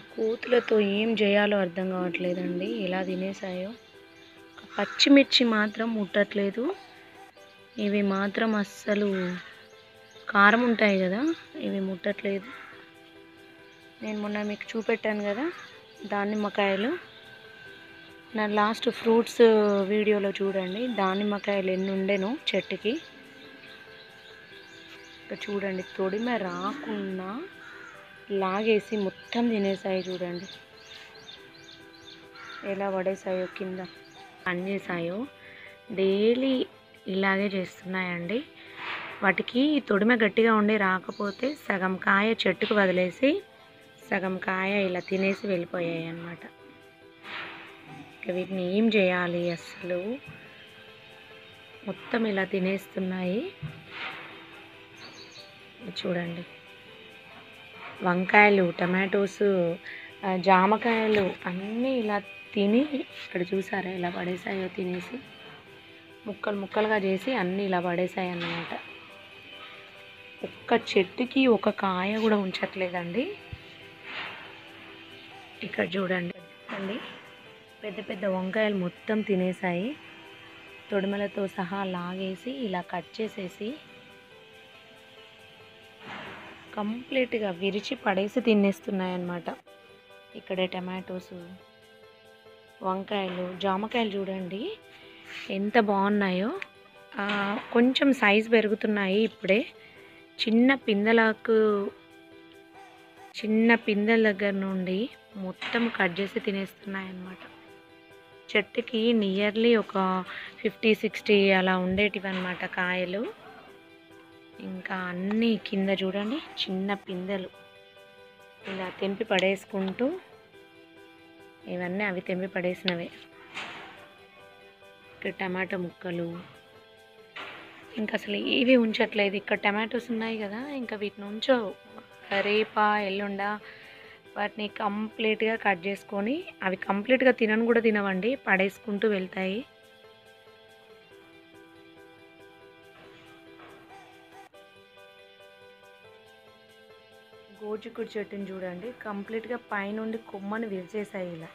కోతులతో ఏం చేయాలో అర్థం కావట్లేదండి ఎలా తినేసాయో పచ్చిమిర్చి మాత్రం ముట్టట్లేదు ఇవి మాత్రం అస్సలు కారం ఉంటాయి కదా ఇవి ముట్టట్లేదు నేను మొన్న మీకు చూపెట్టాను కదా దానిమ్మకాయలు నా లాస్ట్ ఫ్రూట్స్ వీడియోలో చూడండి దానిమ్మకాయలు ఎన్ని ఉండేను చెట్టుకి ఇక్కడ చూడండి తొడిమ రాకుండా లాగేసి మొత్తం తినేసాయి చూడండి ఎలా పడేసాయో కింద పని చేసాయో డైలీ ఇలాగే చేస్తున్నాయండి వాటికి తొడిమ గట్టిగా ఉండి రాకపోతే సగం కాయ చెట్టుకు వదిలేసి సగం కాయ ఇలా తినేసి వెళ్ళిపోయాయి అన్నమాట ఇక వీటిని ఏం చేయాలి అసలు మొత్తం ఇలా తినేస్తున్నాయి చూడండి వంకాయలు టమాటోస్ ఆ, జామకాయలు అన్నీ ఇలా తిని ఇక్కడ చూసారా ఇలా పడేసాయో తినేసి ముక్కలు ముక్కలుగా చేసి అన్నీ ఇలా పడేసాయి అన్నమాట ఒక్క చెట్టుకి ఒక కాయ కూడా ఉంచట్లేదండి ఇక్కడ చూడండి అండి పెద్ద పెద్ద వంకాయలు మొత్తం తినేసాయి తొడిమలతో సహా లాగేసి ఇలా కట్ చేసేసి కంప్లీట్గా విరిచి పడేసి తినేస్తున్నాయి అన్నమాట ఇక్కడ టమాటోస్ వంకాయలు జామకాయలు చూడండి ఎంత బాగున్నాయో ఆ, కొంచెం సైజ్ పెరుగుతున్నాయి ఇప్పుడే చిన్న పిందెలకు చిన్న పిందెల దగ్గర నుండి మొత్తం కట్ చేసి తినేస్తున్నాయి అన్నమాట చెట్టుకి నియర్లీ ఒక ఫిఫ్టీ సిక్స్టీ అలా ఉండేటివి అనమాట కాయలు ఇంకా అన్నీ కింద చూడండి చిన్న పిందెలు ఇలా తెంపి పడేసుకుంటూ ఇవన్నీ అవి తెంపి పడేసినవే ఇక్కడ టమాటా ముక్కలు ఇంకా అసలు ఏవి ఉంచట్లేదు ఇక్కడ టమాటోస్ ఉన్నాయి కదా ఇంకా వీటిని ఉంచో రేపా ఎల్లుండా వాటిని కంప్లీట్గా కట్ చేసుకొని అవి కంప్లీట్గా తినను కూడా తినవండి పడేసుకుంటూ వెళ్తాయి గోజుకుడు చెట్టుని చూడండి కంప్లీట్గా పైనుండి కొమ్మని విరిచేసాయి ఇలా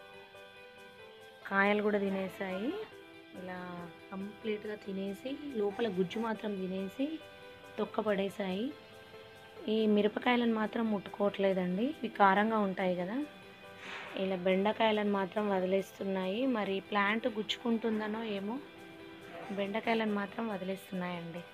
కాయలు కూడా తినేసాయి ఇలా కంప్లీట్గా తినేసి లోపల గుజ్జు మాత్రం తినేసి తొక్క పడేసాయి ఈ మిరపకాయలను మాత్రం ముట్టుకోవట్లేదండి ఇవి కారంగా ఉంటాయి కదా ఇలా బెండకాయలను మాత్రం వదిలేస్తున్నాయి మరి ప్లాంట్ గుచ్చుకుంటుందనో ఏమో బెండకాయలను మాత్రం వదిలేస్తున్నాయండి